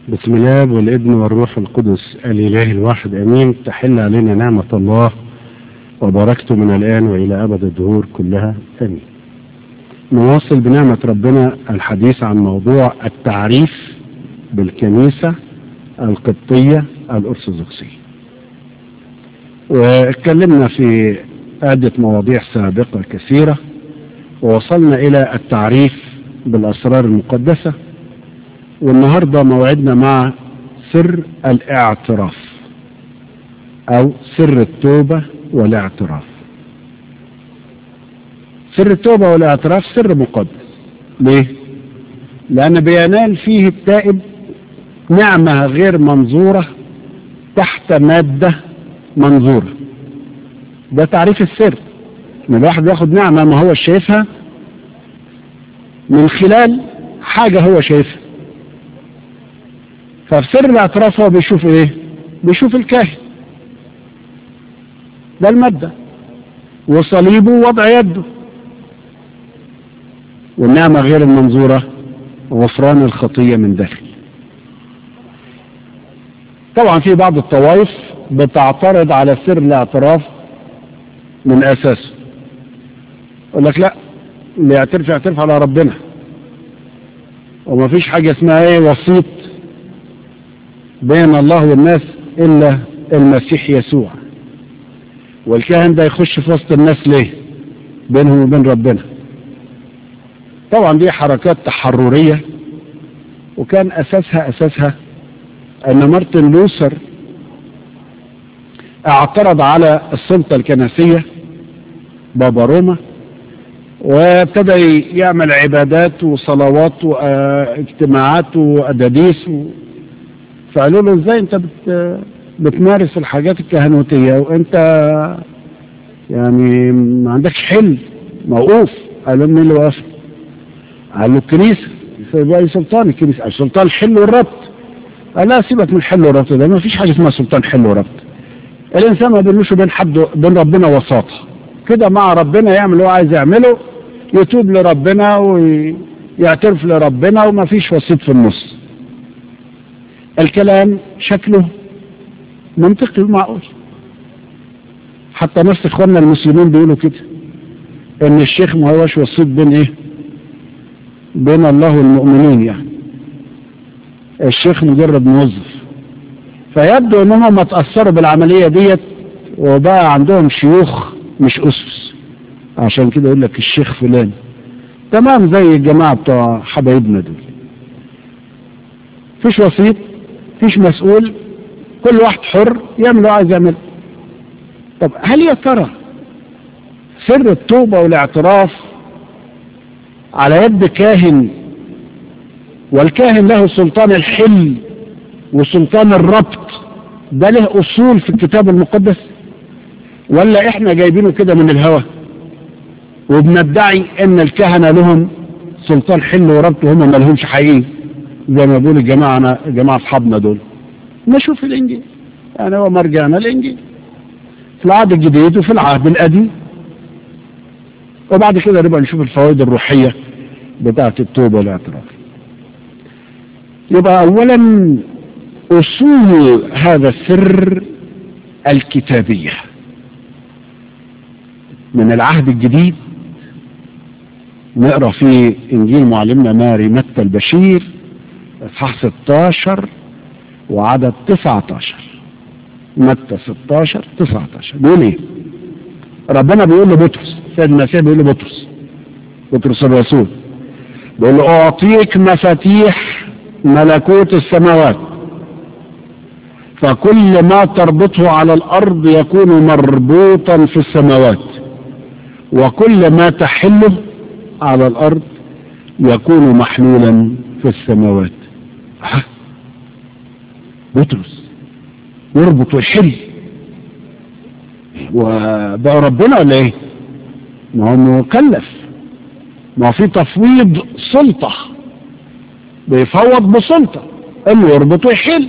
بسم الله والابن والروح القدس الإله الواحد أمين تحل علينا نعمة الله وبركته من الآن وإلى أبد الدهور كلها آمين نواصل بنعمة ربنا الحديث عن موضوع التعريف بالكنيسة القبطية الأرثوذكسية واتكلمنا في عدة مواضيع سابقة كثيرة ووصلنا إلى التعريف بالأسرار المقدسة والنهاردة موعدنا مع سر الاعتراف أو سر التوبة والاعتراف سر التوبة والاعتراف سر مقدس ليه؟ لأن بينال فيه التائب نعمة غير منظورة تحت مادة منظورة ده تعريف السر ان الواحد ياخد نعمة ما هو شايفها من خلال حاجة هو شايفها ففي سر الاعتراف هو بيشوف ايه بيشوف الكاهن ده المادة وصليبه وضع يده والنعمة غير المنظورة غفران الخطية من داخل طبعا في بعض الطوائف بتعترض على سر الاعتراف من اساسه يقول لك لا اللي يعترف يعترف على ربنا وما فيش حاجة اسمها ايه وسيط بين الله والناس الا المسيح يسوع والكاهن ده يخش في وسط الناس ليه بينهم وبين ربنا طبعا دي حركات تحررية وكان اساسها اساسها ان مارتن لوثر اعترض على السلطة الكنسية بابا روما وابتدى يعمل عبادات وصلوات واجتماعات وأداديس و... فقالوا له ازاي انت بت... بتمارس الحاجات الكهنوتية وانت يعني ما عندكش حل موقوف قالوا مين اللي وقف قال له الكنيسة يبقى سلطان الكنيسة سلطان الحل والربط قال لا سيبك من الحل والربط ده ما فيش حاجة اسمها سلطان حل وربط الانسان ما بينوش بين حد بين ربنا وساطه كده مع ربنا يعمل اللي هو عايز يعمله يتوب لربنا ويعترف لربنا وما فيش وسيط في النص الكلام شكله منطقي ومعقول حتى ناس اخواننا المسلمين بيقولوا كده ان الشيخ ما هوش وسيط بين ايه بين الله والمؤمنين يعني الشيخ مجرد موظف فيبدو انهم ما تأثروا بالعملية ديت وبقى عندهم شيوخ مش أسس عشان كده يقول لك الشيخ فلان تمام زي الجماعة بتوع حبايبنا دول فيش وسيط فيش مسؤول كل واحد حر يعمل اللي عايز يعمل طب هل يا ترى سر التوبة والاعتراف على يد كاهن والكاهن له سلطان الحل وسلطان الربط ده له اصول في الكتاب المقدس ولا احنا جايبينه كده من الهوى وبندعي ان الكهنة لهم سلطان حل وربط وهم ما لهمش حقيقي زي ما بيقول الجماعة جماعة اصحابنا دول نشوف الانجيل يعني هو مرجعنا الانجيل في العهد الجديد وفي العهد القديم وبعد كده نبقى نشوف الفوائد الروحية بتاعة التوبة والاعتراف يبقى اولا أصول هذا السر الكتابية من العهد الجديد نقرأ في إنجيل معلمنا ماري متى البشير إصحاح 16 وعدد 19 متى 16 19 بيقول إيه؟ ربنا بيقول لبطرس سيد المسيح بيقول لبطرس بطرس الرسول بيقول له أعطيك مفاتيح ملكوت السماوات فكل ما تربطه على الأرض يكون مربوطا في السماوات وكل ما تحله على الأرض يكون محلولا في السماوات ها بطرس يربط ويحل وبقى ربنا ولا ايه ما هو مكلف ما هو في تفويض سلطة بيفوض بسلطة انه يربط ويحل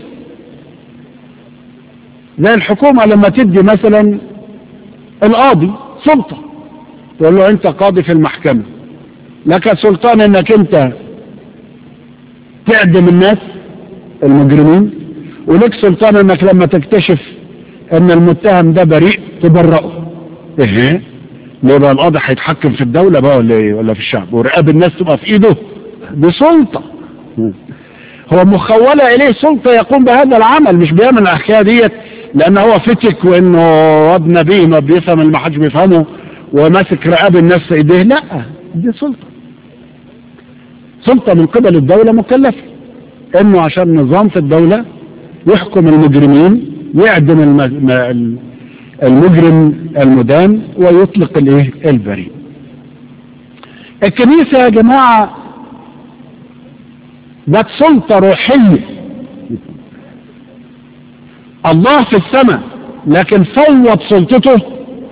زي الحكومة لما تدي مثلا القاضي سلطة تقول له انت قاضي في المحكمة لك سلطان انك انت تعدم الناس المجرمين ولك سلطان انك لما تكتشف ان المتهم ده بريء تبرئه ايه ليه بقى القاضي هيتحكم في الدولة بقى ولا ايه ولا في الشعب ورقاب الناس تبقى في ايده دي سلطة هو مخولة اليه سلطة يقوم بهذا العمل مش بيعمل الحكاية ديت لان هو فتك وانه واد نبي ما بيفهم اللي ما حدش بيفهمه وماسك رقاب الناس في ايديه لا دي سلطة سلطة من قبل الدولة مكلفة انه عشان نظام في الدولة يحكم المجرمين يعدم الم... المجرم المدان ويطلق الايه البريء الكنيسة يا جماعة ذات سلطة روحية الله في السماء لكن فوض سلطته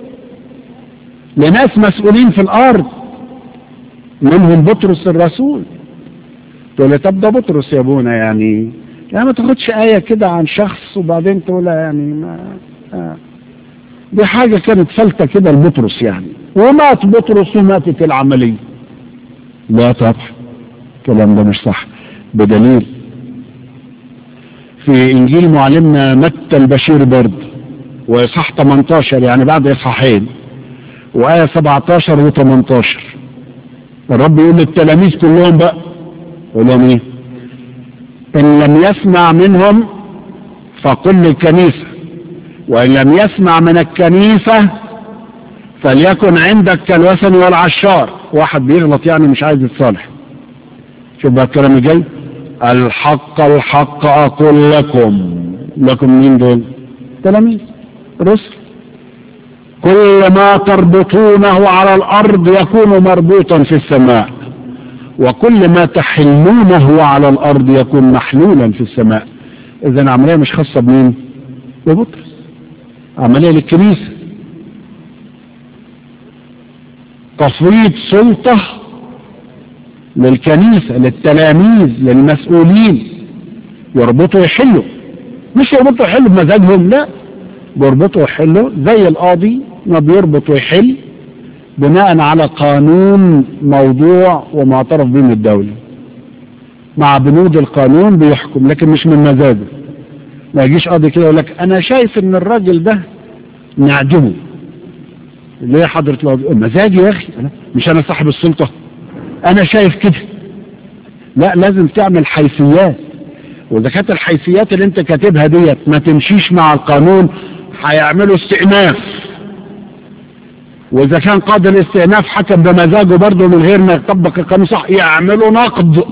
لناس مسؤولين في الارض منهم بطرس الرسول تقول لي طب ده بطرس يا ابونا يعني يعني ما تاخدش آية كده عن شخص وبعدين تقول يعني ما آه. دي حاجة كانت فلتة كده لبطرس يعني ومات بطرس وماتت العملية لا طبعا الكلام ده مش صح بدليل في انجيل معلمنا متى البشير برضه واصحاح 18 يعني بعد اصحاحين وايه 17 و18 الرب يقول للتلاميذ كلهم بقى يقول لهم ايه ان لم يسمع منهم فقل للكنيسه وان لم يسمع من الكنيسه فليكن عندك كالوثن والعشار واحد بيغلط يعني مش عايز يتصالح شوف بقى الكلام الجاي الحق الحق اقول لكم لكم مين دول تلاميذ رسل كل ما تربطونه على الارض يكون مربوطا في السماء وكل ما تحلونه على الارض يكون محلولا في السماء اذا العمليه مش خاصه بمين ببطرس عمليه للكنيسه تفويض سلطه للكنيسه للتلاميذ للمسؤولين يربطوا يحلوا مش يربطوا يحلوا بمزاجهم لا بيربطوا يحلوا زي القاضي ما بيربط ويحل بناء على قانون موضوع ومعترف به من الدولة مع بنود القانون بيحكم لكن مش من مزاجه ما يجيش قاضي كده يقول لك انا شايف ان الراجل ده نعدمه ليه حضرة القاضي مزاجي يا اخي أنا مش انا صاحب السلطة انا شايف كده لا لازم تعمل حيثيات واذا كانت الحيثيات اللي انت كاتبها ديت ما تمشيش مع القانون هيعملوا استئناف واذا كان قاضي الاستئناف حكم بمزاجه برضه من غير ما يطبق القانون صح يعملوا نقد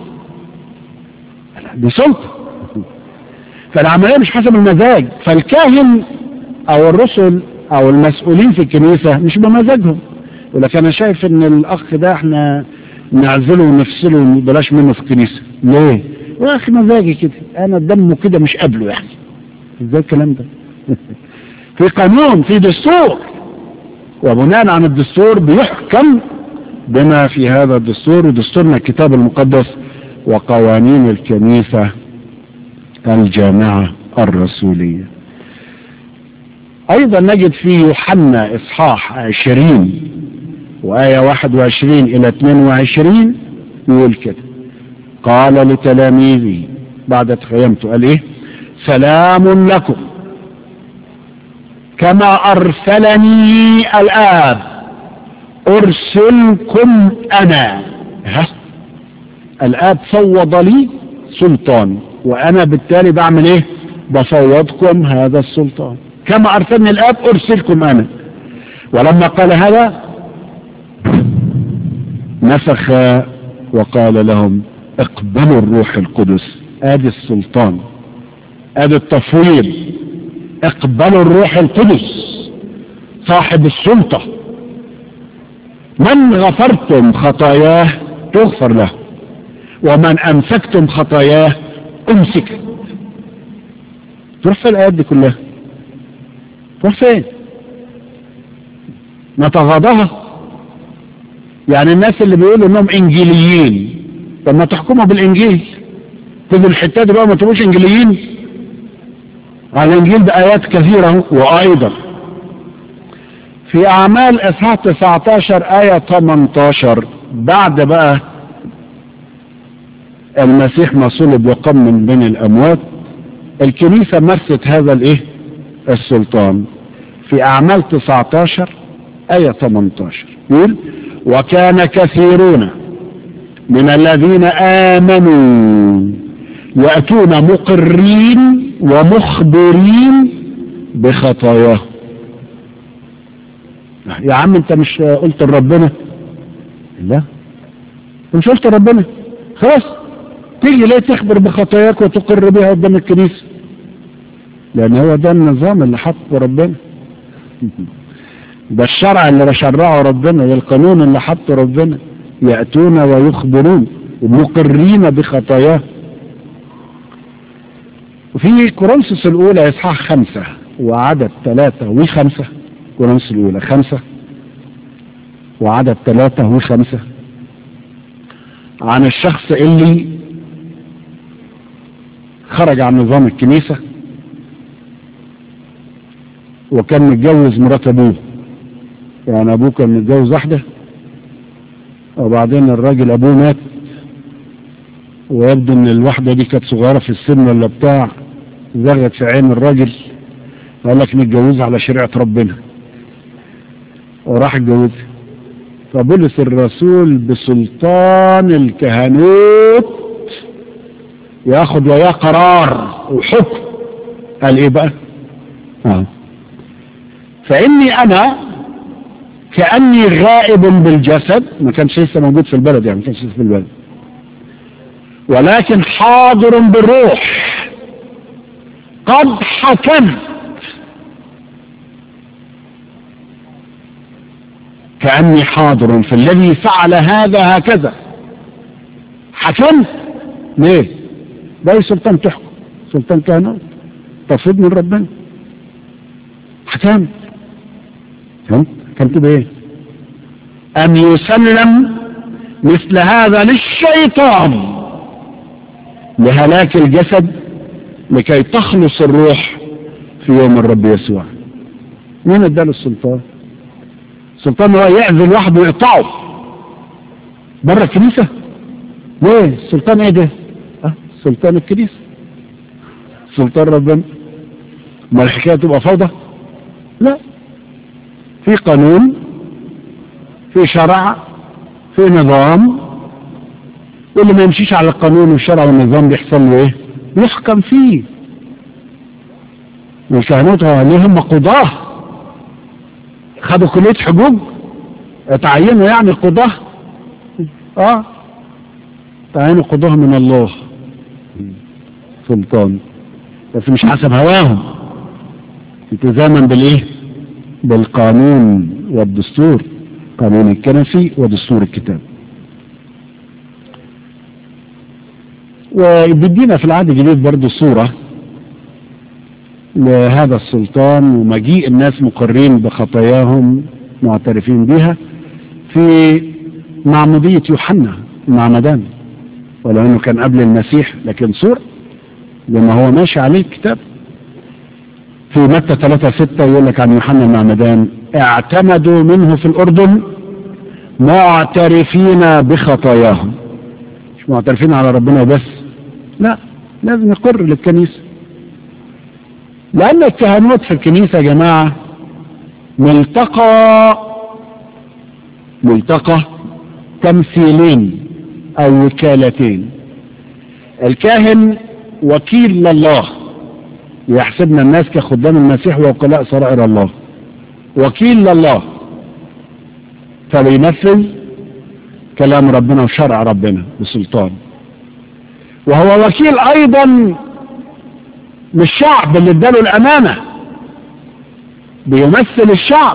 دي سلطه فالعمليه مش حسب المزاج فالكاهن او الرسل او المسؤولين في الكنيسه مش بمزاجهم يقول لك انا شايف ان الاخ ده احنا نعزله ونفصله وبلاش منه في الكنيسه ليه؟ يا اخي مزاجي كده انا دمه كده مش قابله يعني ازاي الكلام ده في قانون في دستور وبناء على الدستور بيحكم بما في هذا الدستور ودستورنا الكتاب المقدس وقوانين الكنيسة الجامعة الرسولية أيضا نجد في يوحنا إصحاح عشرين وآية واحد وعشرين إلى اثنين وعشرين يقول كده قال لتلاميذه بعد تخيمته قال إيه سلام لكم كما أرسلني الآب أرسلكم أنا ها الآب فوض لي سلطان وأنا بالتالي بعمل إيه بفوضكم هذا السلطان كما أرسلني الآب أرسلكم أنا ولما قال هذا نفخ وقال لهم اقبلوا الروح القدس ادي السلطان ادي التفويض اقبلوا الروح القدس صاحب السلطة من غفرتم خطاياه تغفر له ومن امسكتم خطاياه امسكت تروح في الايات دي كلها تروح فين نتغاضاها يعني الناس اللي بيقولوا انهم انجيليين طب ما تحكموا بالانجيل تيجوا الحتات دي بقى ما تبقوش انجيليين على الانجيل بايات كثيره وايضا في اعمال اصحاح 19 ايه 18 بعد بقى المسيح ما صلب وقام من بين الأموات الكنيسة مارست هذا الايه السلطان في أعمال 19 آية 18 يقول وكان كثيرون من الذين آمنوا يأتون مقرين ومخبرين بخطاياهم يا عم انت مش قلت لربنا لا مش قلت لربنا خلاص تيجي ليه تخبر بخطاياك وتقر بها قدام الكنيسة لان هو ده النظام اللي حطه ربنا ده الشرع اللي شرعه ربنا والقانون اللي حطه ربنا يأتون ويخبرون مقرين بخطاياه وفي كورنثوس الأولى إصحاح خمسة وعدد ثلاثة وخمسة كورنثوس الأولى خمسة وعدد ثلاثة وخمسة عن الشخص اللي خرج عن نظام الكنيسة وكان متجوز مرات أبوه يعني أبوه كان متجوز واحدة وبعدين الراجل أبوه مات ويبدو ان الواحدة دي كانت صغيرة في السن ولا بتاع زغت في عين الراجل قال لك نتجوزها على شريعة ربنا وراح اتجوزها فبولس الرسول بسلطان الكهنوت ياخد وياه قرار وحكم قال ايه بقى اه فاني انا كاني غائب بالجسد ما كانش لسه موجود في البلد يعني ما كانش لسه في البلد ولكن حاضر بالروح قد حكمت كأني حاضر في الذي فعل هذا هكذا حكمت ليه ده سلطان تحكم سلطان كهنوت تفيد من ربنا حكمت فهمت حكمت بايه ان يسلم مثل هذا للشيطان لهلاك الجسد لكي تخلص الروح في يوم الرب يسوع مين اداله السلطان السلطان هو يعزل واحد ويقطعه بره الكنيسة ليه السلطان ايه ده اه سلطان الكنيسة سلطان ربنا ما الحكاية تبقى فوضى لا في قانون في شرع في نظام واللي ما يمشيش على القانون والشرع والنظام بيحصل له ايه يحكم فيه والكهنوت ليهم قضاه خدوا كلية حقوق اتعينوا يعني قضاه اه تعينوا قضاه من الله سلطان بس مش حسب هواهم التزاما بالايه بالقانون والدستور قانون الكنسي ودستور الكتاب وبيدينا في العهد الجديد برضه صورة لهذا السلطان ومجيء الناس مقرين بخطاياهم معترفين بها في معمودية يوحنا المعمدان ولو انه كان قبل المسيح لكن صورة لما هو ماشي عليه الكتاب في متى 3 6 يقول لك عن يوحنا المعمدان اعتمدوا منه في الأردن معترفين بخطاياهم مش معترفين على ربنا بس لا لازم يقر للكنيسة لأن الكهنوت في الكنيسة يا جماعة ملتقى ملتقى تمثيلين أو وكالتين الكاهن وكيل لله يحسبنا الناس كخدام المسيح ووكلاء سرائر الله وكيل لله فبينفذ كلام ربنا وشرع ربنا بسلطان وهو وكيل ايضا للشعب اللي اداله الامانة بيمثل الشعب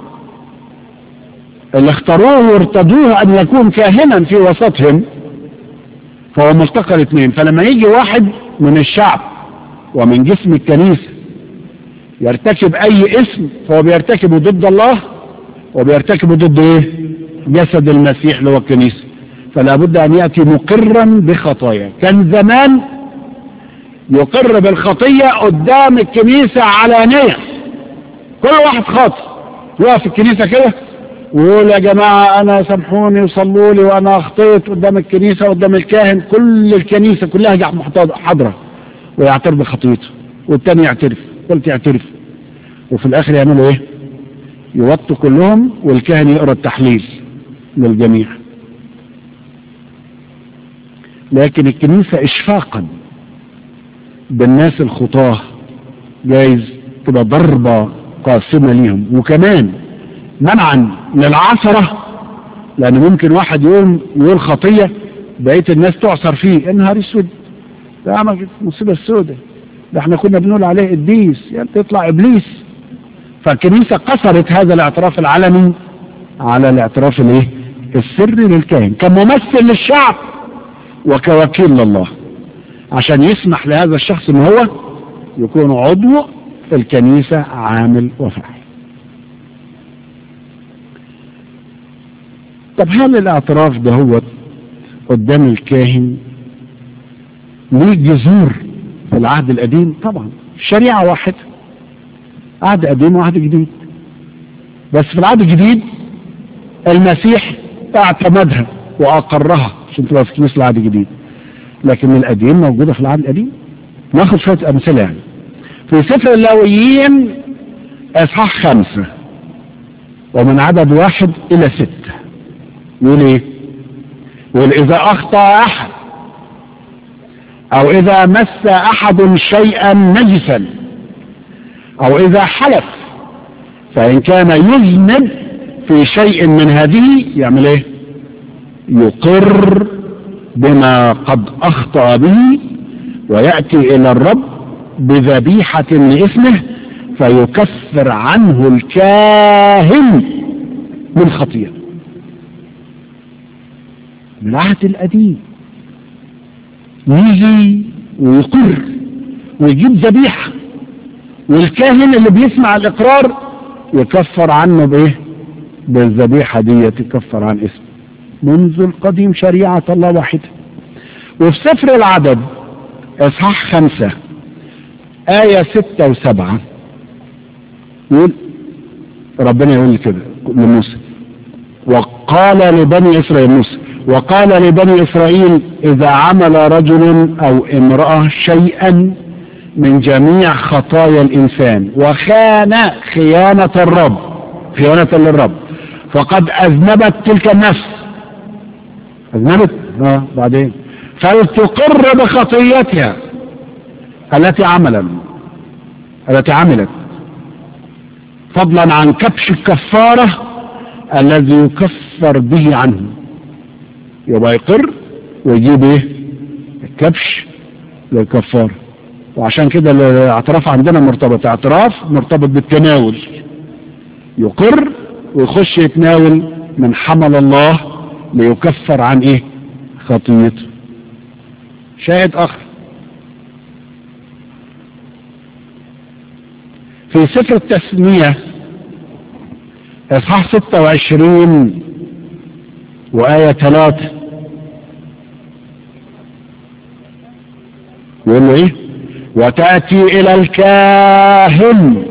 اللي اختاروه وارتضوه ان يكون كاهنا في وسطهم فهو ملتقى الاثنين فلما يجي واحد من الشعب ومن جسم الكنيسة يرتكب اي اسم فهو بيرتكبه ضد الله وبيرتكبه ضد ايه جسد المسيح اللي هو الكنيسة فلا بد ان يأتي مقرا بخطايا كان زمان يقر بالخطية قدام الكنيسة علانية كل واحد خاطئ يقف في الكنيسة كده ويقول يا جماعة أنا سامحوني وصلوا لي وأنا أخطيت قدام الكنيسة وقدام الكاهن كل الكنيسة كلها حاضرة ويعترف بخطيته والتاني يعترف قلت يعترف وفي الآخر يعملوا إيه؟ يوطوا كلهم والكاهن يقرأ التحليل للجميع لكن الكنيسة إشفاقا بالناس الخطاه جايز تبقى ضربة قاسمة ليهم وكمان منعا للعثرة لأن ممكن واحد يقوم يقول خطية بقية الناس تعصر فيه يا نهار اسود ده عمل مصيبة السوداء ده احنا كنا بنقول عليه قديس يعني تطلع ابليس فالكنيسة قصرت هذا الاعتراف العلني على الاعتراف الايه السري للكاهن كممثل للشعب وكوكيل لله عشان يسمح لهذا الشخص ان هو يكون عضو في الكنيسة عامل وفاعل طب هل الاعتراف ده هو قدام الكاهن ليه جذور في العهد القديم طبعا شريعة واحدة عهد قديم وعهد جديد بس في العهد الجديد المسيح اعتمدها واقرها عشان تبقى في كنيسة العهد الجديد لكن القديم موجودة في العهد القديم ناخد شوية امثلة يعني في سفر اللاويين اصحاح خمسة ومن عدد واحد الى ستة يقول ايه يقول اذا اخطأ احد او اذا مس احد شيئا نجسا او اذا حلف فان كان يذنب في شيء من هذه يعمل ايه يقر بما قد اخطأ به ويأتي الى الرب بذبيحة لاسمه فيكفر عنه الكاهن من خطيئة من العهد القديم يجي ويقر ويجيب ذبيحة والكاهن اللي بيسمع الإقرار يكفر عنه بإيه؟ بالذبيحة دي يكفر عن اسمه منذ القديم شريعة الله واحدة وفي سفر العدد إصحاح خمسة آية ستة وسبعة يقول ربنا يقول كده لموسى وقال لبني إسرائيل موسى وقال لبني إسرائيل إذا عمل رجل أو امرأة شيئا من جميع خطايا الإنسان وخان خيانة الرب خيانة للرب فقد أذنبت تلك النفس أذنبت آه بعدين فلتقر بخطيتها التي عملت التي عملت فضلا عن كبش الكفارة الذي يكفر به عنه يبقى يقر ويجيب ايه الكبش للكفارة وعشان كده الاعتراف عندنا مرتبط اعتراف مرتبط بالتناول يقر ويخش يتناول من حمل الله ليكفر عن ايه خطيته شاهد اخر في سفر التسمية اصحاح 26 وآية 3 يقول له ايه وتأتي الى الكاهن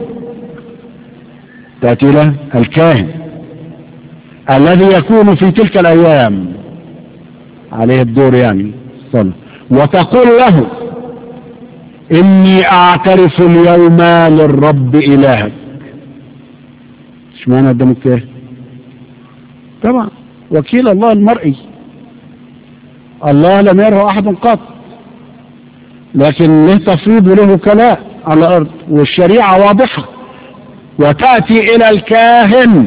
تأتي الى الكاهن الذي يكون في تلك الايام عليه الدور يعني صلى وتقول له اني اعترف اليوم للرب الهك ايش معنى قدام الكاهن طبعا وكيل الله المرئي الله لم يره احد قط لكن له تفريض وله وكلاء على الارض والشريعه واضحه وتاتي الى الكاهن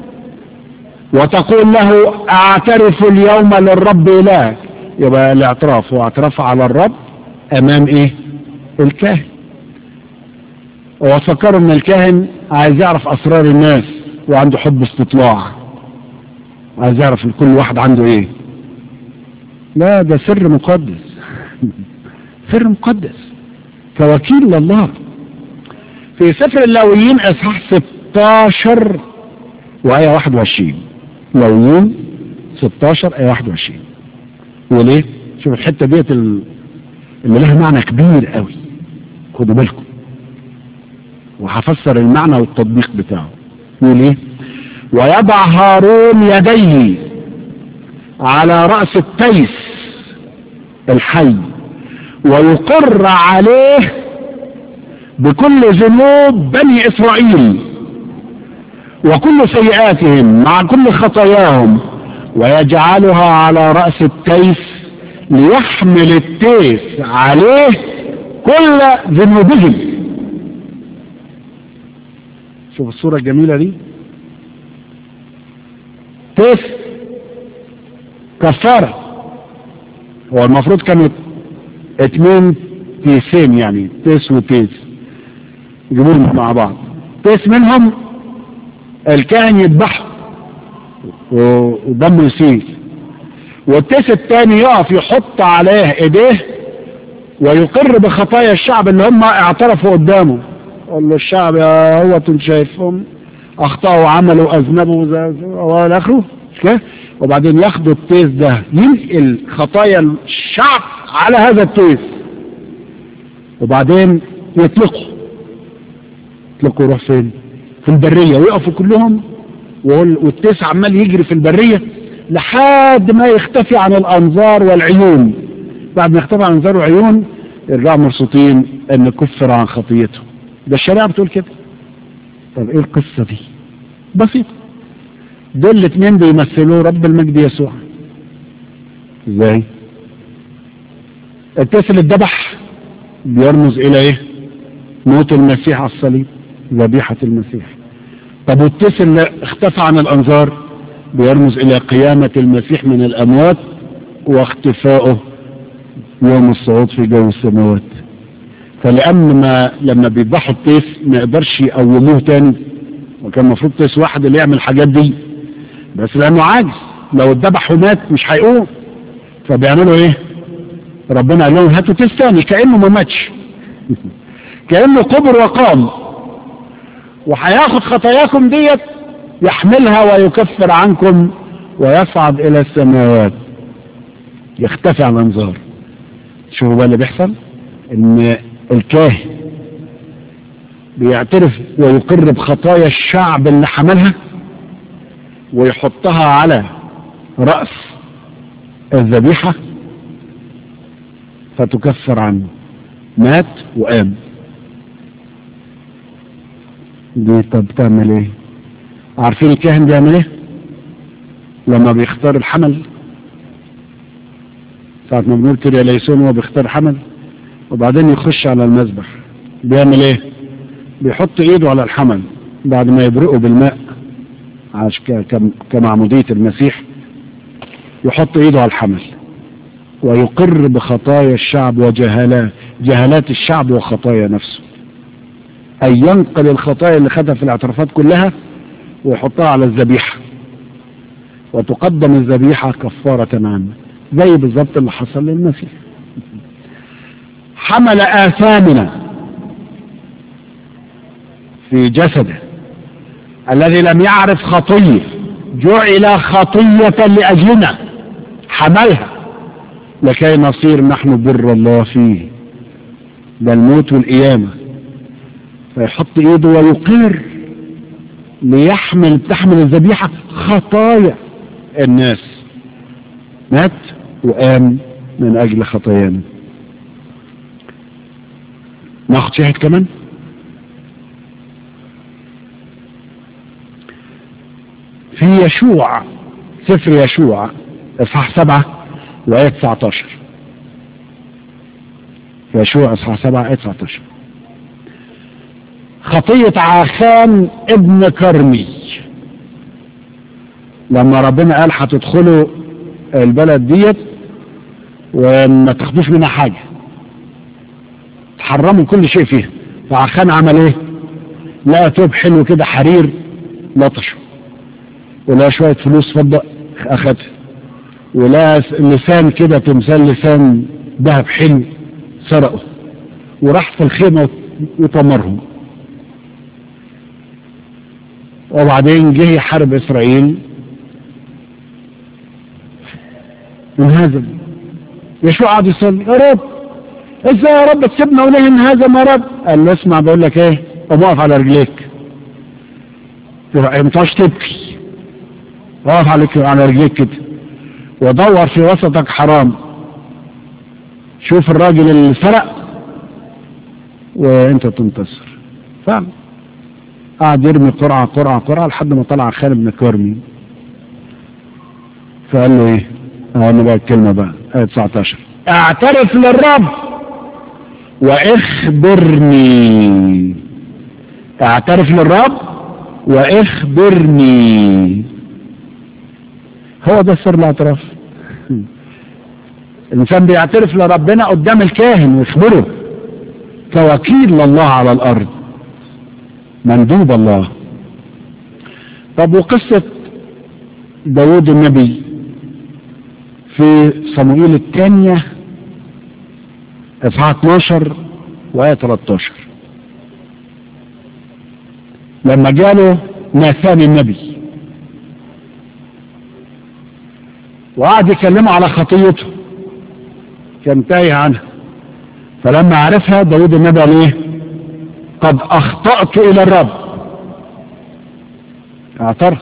وتقول له اعترف اليوم للرب الهك يبقى الاعتراف هو اعتراف على الرب امام ايه الكاهن وتفكروا ان الكاهن عايز يعرف اسرار الناس وعنده حب استطلاع عايز يعرف كل واحد عنده ايه لا ده سر مقدس سر مقدس كوكيل لله في سفر اللاويين اصحاح 16 وآية 21 لاويين 16 آية 21 وليه؟ شوف الحتة ديت اللي لها معنى كبير قوي خدوا بالكم وهفسر المعنى والتطبيق بتاعه يقول ايه ويضع هارون يديه على رأس التيس الحي ويقر عليه بكل ذنوب بني إسرائيل وكل سيئاتهم مع كل خطاياهم ويجعلها على رأس التيس ليحمل التيس عليه كل ذنوبهم شوف الصورة الجميلة دي تيس كفارة هو المفروض كانت اتنين تيسين يعني تيس وتيس يجيبوهم مع بعض تيس منهم الكاهن يذبحه ودمه يسيل والتيس التاني يقف يحط عليه ايديه ويقر بخطايا الشعب اللي هم اعترفوا قدامه قال له الشعب يا هو انتم شايفهم اخطاوا وعملوا اذنبوا والى اخره مش كده وبعدين ياخدوا التيس ده ينقل خطايا الشعب على هذا التيس وبعدين يطلقوا يطلقوا يروح فين في البرية ويقفوا كلهم والتيس عمال يجري في البرية لحد ما يختفي عن الانظار والعيون بعد ما يختفي عن الانظار والعيون يرجعوا مبسوطين ان كفر عن خطيته ده الشريعة بتقول كده طب ايه القصة دي بسيطة دول الاثنين بيمثلوا رب المجد يسوع ازاي التيس اللي اتذبح بيرمز الى ايه موت المسيح على الصليب ذبيحة المسيح طب والتيس اللي اختفى عن الانظار بيرمز الى قيامة المسيح من الاموات واختفائه يوم الصعود في جو السماوات فلأن ما لما بيذبحوا التيس ما يقدرش يقوموه تاني وكان المفروض تيس واحد اللي يعمل الحاجات دي بس لانه عاجز لو اتذبح ومات مش هيقوم فبيعملوا ايه ربنا قال لهم هاتوا تيس تاني كانه ما ماتش كانه قبر وقام وهياخد خطاياكم ديت يحملها ويكفر عنكم ويصعد الى السماوات يختفي عن الانظار شوفوا بقى اللي بيحصل ان الكاهن بيعترف ويقر بخطايا الشعب اللي حملها ويحطها على رأس الذبيحة فتكفر عنه مات وقام دي طب تعمل ايه عارفين الكاهن بيعمل ايه لما بيختار الحمل ساعة ما بنقول كده ليسون هو بيختار حمل وبعدين يخش على المذبح بيعمل ايه بيحط ايده على الحمل بعد ما يبرقه بالماء عاش كمعمودية المسيح يحط ايده على الحمل ويقر بخطايا الشعب وجهالات جهالات الشعب وخطايا نفسه أي ينقل الخطايا اللي خدها في الاعترافات كلها ويحطها على الذبيحة وتقدم الذبيحة كفارة عنه زي بالظبط اللي حصل للمسيح حمل آثامنا في جسده الذي لم يعرف خطية جعل خطية لأجلنا حملها لكي نصير نحن بر الله فيه ده الموت والقيامة فيحط ايده ويقر ليحمل تحمل الذبيحة خطايا الناس مات وقام من اجل خطايانا ناخد شاهد كمان في يشوع سفر يشوع اصحاح سبعة وآية 19 في يشوع اصحاح سبعة آية 19 خطية عاخان ابن كرمي لما ربنا قال هتدخلوا البلد ديت وما تاخدوش منها حاجة تحرموا كل شيء فيها فعخان عمل ايه لقى توب حلو كده حرير لطشه ولا شوية فلوس فضة اخدها ولا لسان كده تمثال لسان ذهب حلو سرقه وراح في الخيمة وطمرهم وبعدين جه يحارب اسرائيل انهزم يشوع قعد يصلي يا رب ازاي يا رب تسيبنا وليه انهزم يا رب قال له اسمع بقول لك ايه قوم اقف على رجليك ما تقعدش تبكي اقف عليك على رجليك كده ودور في وسطك حرام شوف الراجل اللي سرق وانت تنتصر فعلا قعد يرمي قرعة قرعة قرعة لحد ما طلع خالد بن كرمي فقال له ايه انا بقى الكلمة بقى آية 19 اعترف للرب واخبرني اعترف للرب واخبرني هو ده سر الاعتراف الانسان بيعترف لربنا قدام الكاهن ويخبره كوكيل لله على الارض مندوب الله طب وقصة داود النبي في صموئيل الثانية اصحاح 12 وآية 13 لما جاله ناثان النبي وقعد يكلمه على خطيته كان تايه عنها فلما عرفها داود النبي قال ايه قد اخطأت الى الرب اعترف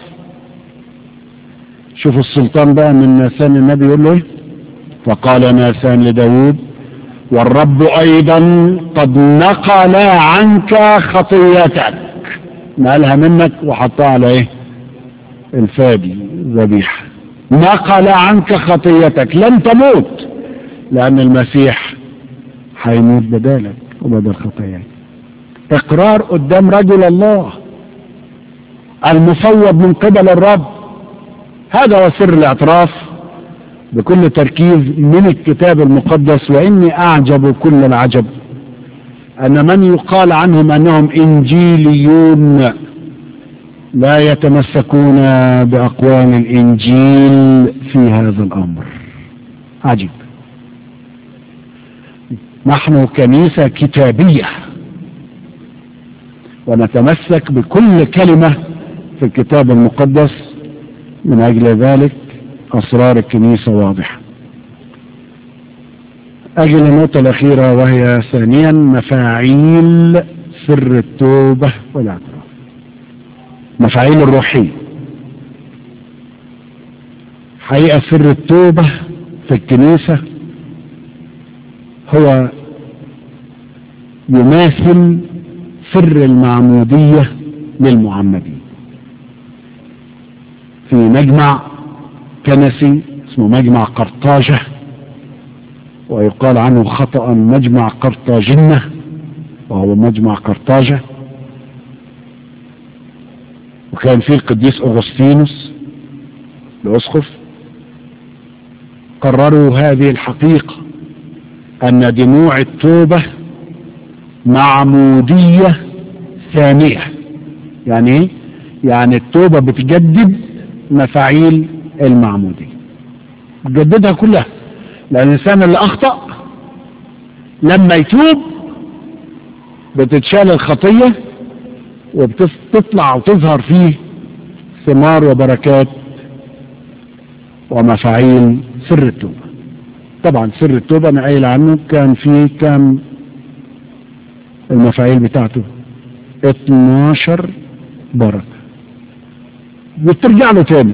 شوفوا السلطان بقى من ناسان النبي يقول له ايه فقال ناسان لداود والرب ايضا قد نقل عنك خطيتك نقلها منك وحطها على ايه الفادي ذبيحه نقل عنك خطيتك لن تموت لان المسيح هيموت بدالك وبدل خطاياك اقرار قدام رجل الله المفوض من قبل الرب هذا هو سر الاعتراف بكل تركيز من الكتاب المقدس واني اعجب كل العجب ان من يقال عنهم انهم انجيليون لا يتمسكون باقوال الانجيل في هذا الامر عجيب نحن كنيسه كتابيه ونتمسك بكل كلمه في الكتاب المقدس من اجل ذلك اسرار الكنيسه واضحه اجل النقطه الاخيره وهي ثانيا مفاعيل سر التوبه والاعتراف مفاعيل الروحيه حقيقه سر التوبه في الكنيسه هو يماثل سر المعموديه للمعمدين في مجمع كنسي اسمه مجمع قرطاجة ويقال عنه خطأ مجمع قرطاجنة وهو مجمع قرطاجة وكان فيه القديس أغسطينوس الأسقف قرروا هذه الحقيقة أن دموع التوبة معمودية ثانية يعني ايه؟ يعني التوبة بتجدد مفاعيل المعمودية بتجددها كلها لأن الإنسان اللي أخطأ لما يتوب بتتشال الخطية وبتطلع وتظهر فيه ثمار وبركات ومفاعيل سر التوبة طبعا سر التوبة أنا قايل عنه كان فيه كام المفاعيل بتاعته 12 بركة بترجع له تاني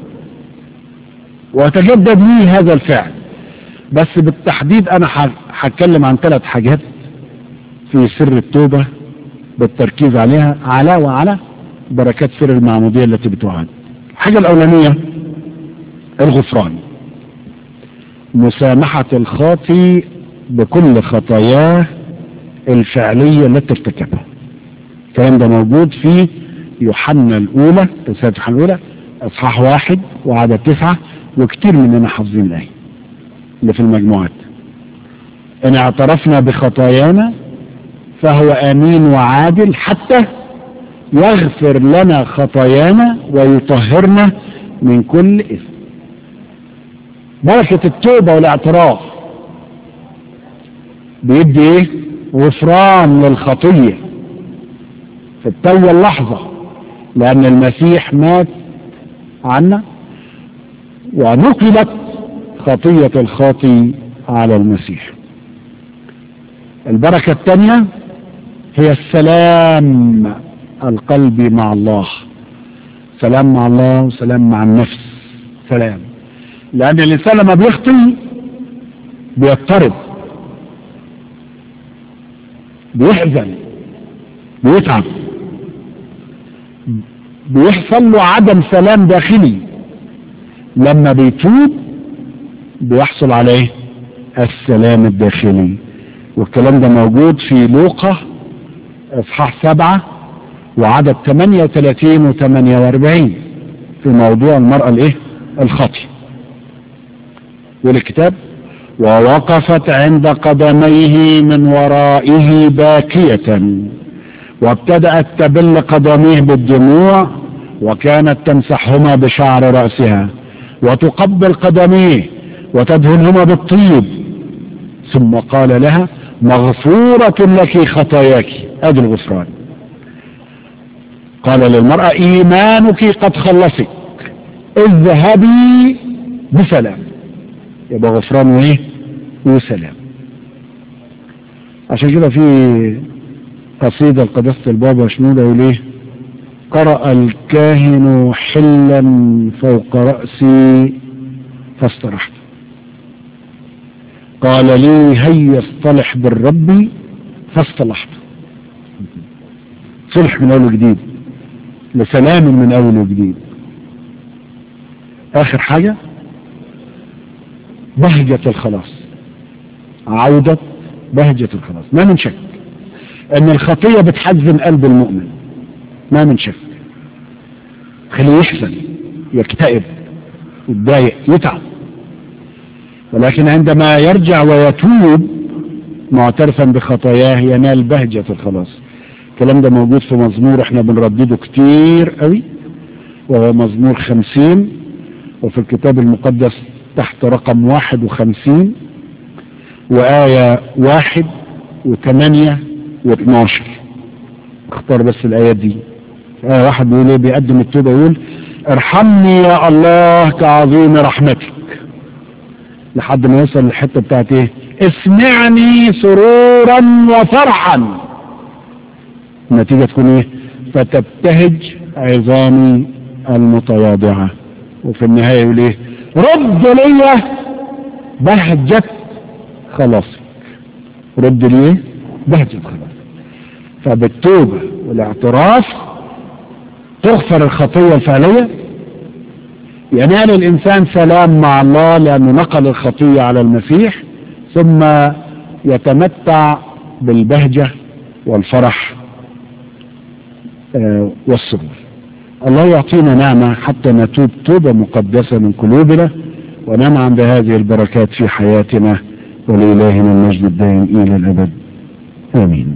وتجدد ليه هذا الفعل بس بالتحديد انا هتكلم عن ثلاث حاجات في سر التوبة بالتركيز عليها على وعلى بركات سر المعمودية التي بتوعد الحاجة الأولانية الغفران مسامحة الخاطي بكل خطاياه الفعلية التي ارتكبها الكلام ده موجود في يوحنا الأولى رسالة يوحنا الأولى إصحاح واحد وعدد تسعة وكتير مننا حافظين الآية اللي في المجموعات إن اعترفنا بخطايانا فهو أمين وعادل حتى يغفر لنا خطايانا ويطهرنا من كل إثم بركة التوبة والاعتراف بيدي ايه غفران للخطية في التو اللحظة لأن المسيح مات عنا ونقلت خطية الخاطي على المسيح البركة الثانية هي السلام القلبي مع الله سلام مع الله وسلام مع النفس سلام لأن الإنسان لما بيخطي بيضطرب بيحزن بيتعب بيحصل له عدم سلام داخلي لما بيتوب بيحصل عليه السلام الداخلي والكلام ده موجود في لوقا اصحاح سبعة وعدد 38 و 48 في موضوع المرأة الايه الخطي والكتاب ووقفت عند قدميه من ورائه باكية وابتدأت تبل قدميه بالدموع وكانت تمسحهما بشعر رأسها وتقبل قدميه وتدهنهما بالطيب ثم قال لها مغفورة لك خطاياك ادي الغفران قال للمرأة ايمانك قد خلصك اذهبي بسلام يبقى غفران وايه وسلام عشان كده في قصيدة القداسة البابا شنودة يقول ايه قرأ الكاهن حلا فوق رأسي فاسترحت قال لي هيا اصطلح بالرب فاصطلحت صلح من اول وجديد لسلام من اول وجديد اخر حاجة بهجة الخلاص عودة بهجة الخلاص ما من شك ان الخطية بتحزن قلب المؤمن ما من شك خليه يحزن يكتئب يتضايق يتعب ولكن عندما يرجع ويتوب معترفا بخطاياه ينال بهجة الخلاص الكلام ده موجود في مزمور احنا بنردده كتير قوي وهو مزمور خمسين وفي الكتاب المقدس تحت رقم واحد وخمسين وآية واحد وثمانية واثناشر اختار بس الآيات دي آية واحد بيقول ايه بيقدم التوبة يقول ارحمني يا الله كعظيم رحمتك لحد ما يوصل للحته بتاعت ايه اسمعني سرورا وفرحا النتيجة تكون ايه فتبتهج عظامي المتواضعة وفي النهاية يقول ايه رد لي بهجة خلاصك رد لي بهجة خلاصك فبالتوبة والاعتراف تغفر الخطية الفعلية ينال الإنسان سلام مع الله لأنه نقل الخطية على المسيح ثم يتمتع بالبهجة والفرح آه والسرور الله يعطينا نعمة حتى نتوب توبة مقدسة من قلوبنا وننعم بهذه البركات في حياتنا ولإلهنا المجد الدائم إلى الأبد آمين